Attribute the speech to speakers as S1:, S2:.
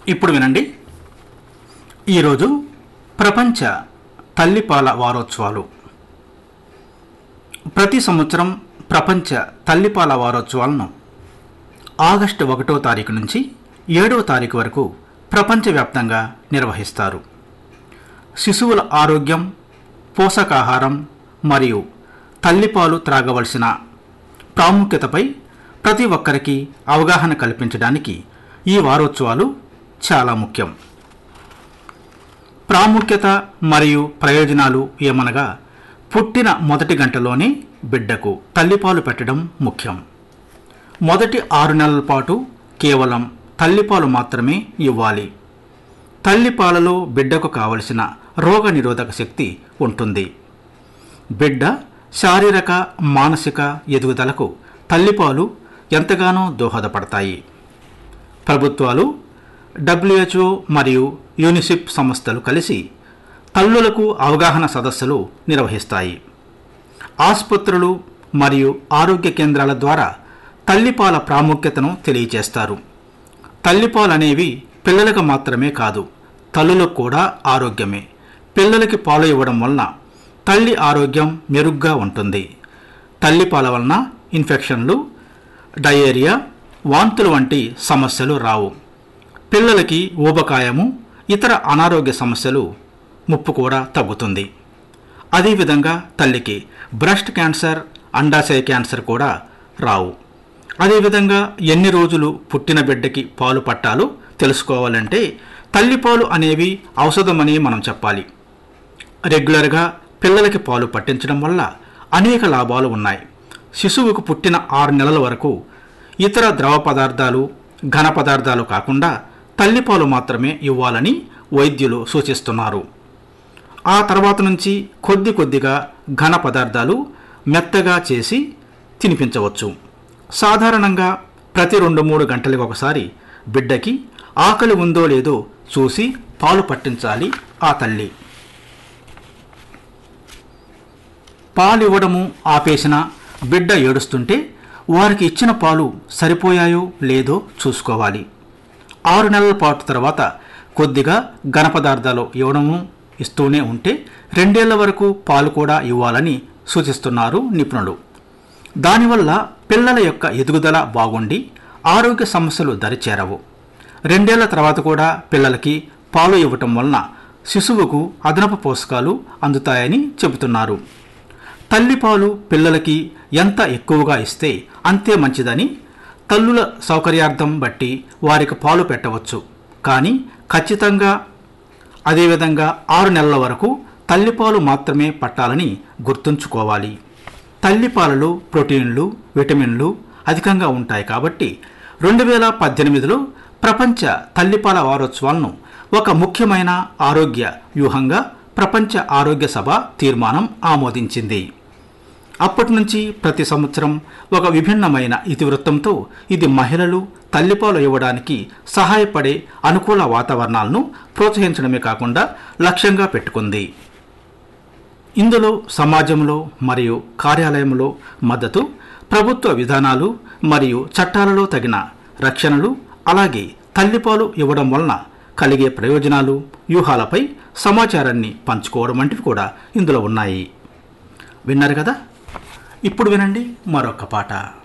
S1: ఇప్పుడు వినండి ఈరోజు ప్రపంచ తల్లిపాల వారోత్సవాలు ప్రతి సంవత్సరం ప్రపంచ తల్లిపాల వారోత్సవాలను ఆగస్టు ఒకటో తారీఖు నుంచి ఏడవ తారీఖు వరకు ప్రపంచవ్యాప్తంగా నిర్వహిస్తారు శిశువుల ఆరోగ్యం పోషకాహారం మరియు తల్లిపాలు త్రాగవలసిన ప్రాముఖ్యతపై ప్రతి ఒక్కరికి అవగాహన కల్పించడానికి ఈ వారోత్సవాలు చాలా ముఖ్యం ప్రాముఖ్యత మరియు ప్రయోజనాలు ఏమనగా పుట్టిన మొదటి గంటలోనే బిడ్డకు తల్లిపాలు పెట్టడం ముఖ్యం మొదటి ఆరు నెలల పాటు కేవలం తల్లిపాలు మాత్రమే ఇవ్వాలి తల్లిపాలలో బిడ్డకు కావలసిన రోగనిరోధక శక్తి ఉంటుంది బిడ్డ శారీరక మానసిక ఎదుగుదలకు తల్లిపాలు ఎంతగానో దోహదపడతాయి ప్రభుత్వాలు డబ్ల్యూహెచ్ఓ మరియు యూనిసెఫ్ సంస్థలు కలిసి తల్లులకు అవగాహన సదస్సులు నిర్వహిస్తాయి ఆసుపత్రులు మరియు ఆరోగ్య కేంద్రాల ద్వారా తల్లిపాల ప్రాముఖ్యతను తెలియజేస్తారు తల్లిపాలు అనేవి పిల్లలకు మాత్రమే కాదు తల్లులకు కూడా ఆరోగ్యమే పిల్లలకి పాలు ఇవ్వడం వలన తల్లి ఆరోగ్యం మెరుగ్గా ఉంటుంది తల్లిపాల వలన ఇన్ఫెక్షన్లు డయేరియా వాంతులు వంటి సమస్యలు రావు పిల్లలకి ఊబకాయము ఇతర అనారోగ్య సమస్యలు ముప్పు కూడా తగ్గుతుంది అదేవిధంగా తల్లికి బ్రెస్ట్ క్యాన్సర్ అండాశయ క్యాన్సర్ కూడా రావు అదేవిధంగా ఎన్ని రోజులు పుట్టిన బిడ్డకి పాలు పట్టాలో తెలుసుకోవాలంటే తల్లిపాలు అనేవి ఔషధమని మనం చెప్పాలి రెగ్యులర్గా పిల్లలకి పాలు పట్టించడం వల్ల అనేక లాభాలు ఉన్నాయి శిశువుకు పుట్టిన ఆరు నెలల వరకు ఇతర ద్రవ పదార్థాలు ఘన పదార్థాలు కాకుండా తల్లిపాలు మాత్రమే ఇవ్వాలని వైద్యులు సూచిస్తున్నారు ఆ తర్వాత నుంచి కొద్ది కొద్దిగా ఘన పదార్థాలు మెత్తగా చేసి తినిపించవచ్చు సాధారణంగా ప్రతి రెండు మూడు గంటలకు ఒకసారి బిడ్డకి ఆకలి ఉందో లేదో చూసి పాలు పట్టించాలి ఆ తల్లి పాలు ఇవ్వడము ఆపేసిన బిడ్డ ఏడుస్తుంటే వారికి ఇచ్చిన పాలు సరిపోయాయో లేదో చూసుకోవాలి ఆరు నెలల పాటు తర్వాత కొద్దిగా ఘన పదార్థాలు ఇవ్వడము ఇస్తూనే ఉంటే రెండేళ్ల వరకు పాలు కూడా ఇవ్వాలని సూచిస్తున్నారు నిపుణులు దానివల్ల పిల్లల యొక్క ఎదుగుదల బాగుండి ఆరోగ్య సమస్యలు దరిచేరవు రెండేళ్ల తర్వాత కూడా పిల్లలకి పాలు ఇవ్వటం వలన శిశువుకు అదనపు పోషకాలు అందుతాయని చెబుతున్నారు తల్లిపాలు పిల్లలకి ఎంత ఎక్కువగా ఇస్తే అంతే మంచిదని తల్లుల సౌకర్యార్థం బట్టి వారికి పాలు పెట్టవచ్చు కానీ ఖచ్చితంగా అదేవిధంగా ఆరు నెలల వరకు తల్లిపాలు మాత్రమే పట్టాలని గుర్తుంచుకోవాలి తల్లిపాలలో ప్రోటీన్లు విటమిన్లు అధికంగా ఉంటాయి కాబట్టి రెండు వేల పద్దెనిమిదిలో ప్రపంచ తల్లిపాల వారోత్సవాలను ఒక ముఖ్యమైన ఆరోగ్య వ్యూహంగా ప్రపంచ ఆరోగ్య సభ తీర్మానం ఆమోదించింది అప్పటి నుంచి ప్రతి సంవత్సరం ఒక విభిన్నమైన ఇతివృత్తంతో ఇది మహిళలు తల్లిపాలు ఇవ్వడానికి సహాయపడే అనుకూల వాతావరణాలను ప్రోత్సహించడమే కాకుండా లక్ష్యంగా పెట్టుకుంది ఇందులో సమాజంలో మరియు కార్యాలయంలో మద్దతు ప్రభుత్వ విధానాలు మరియు చట్టాలలో తగిన రక్షణలు అలాగే తల్లిపాలు ఇవ్వడం వలన కలిగే ప్రయోజనాలు వ్యూహాలపై సమాచారాన్ని పంచుకోవడం వంటివి కూడా ఇందులో ఉన్నాయి విన్నారు కదా ఇప్పుడు వినండి మరొక పాట